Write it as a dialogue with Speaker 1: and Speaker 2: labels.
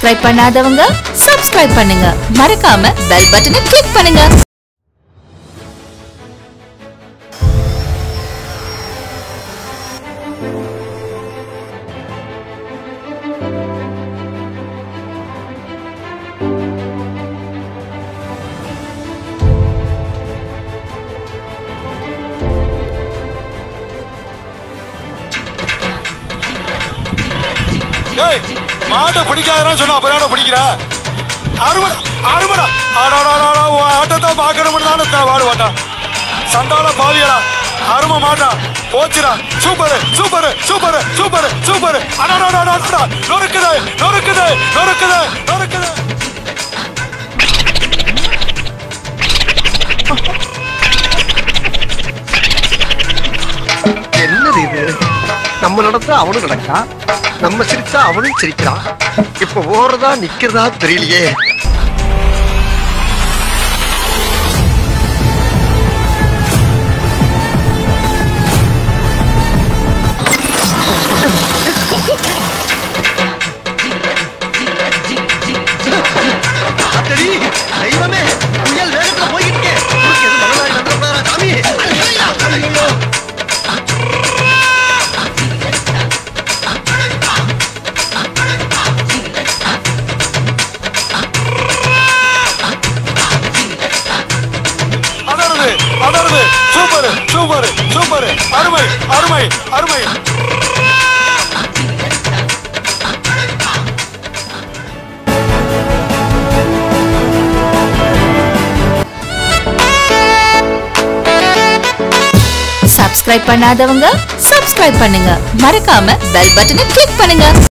Speaker 1: Subscribe பண்ணாதவங்க subscribe பண்ணுங்க மறக்காம பெல் பட்டனை கிளிக் பண்ணுங்க
Speaker 2: ஏய் மாட்டை பிடிக்காதன்னு சொன்னா அப்புறம் என்ன பிடிக்கிற அருமடா அருமடா ஆடாடாடா உன் ஆட்டத்தை பார்க்கணும்னு தானே வாடு வாட்டா சண்டால பாவியடா அரும மாட்டா போச்சுடா super super super super super அடாடாடாடா நொறுக்குது நொறுக்குது நொறுக்குது நொறுக்குது
Speaker 3: என்னது இது நம்ம நடந்தா அவனும் நடக்கா நம்ம சிரிச்சா அவனும் சிரிக்கிறான் இப்ப ஓடுறதா நிக்கிறதா தெரியலையே அடடி, தெய்வமே புயல் வேகத்துல போய்கிட்டு இருக்கே. உனக்கு எதுவும் மனதாரி வந்துடக்கூடாதா, சாமி? ஐயோ.
Speaker 2: அடருது அடருது சூப்பர் சூப்பர் சூப்பர் அருமை அருமை அருமை
Speaker 1: சப்ஸ்கிரைப் பண்ணாதவங்க சப்ஸ்கிரைப் பண்ணுங்க மறக்காம பெல் பட்டனை கிளிக் பண்ணுங்க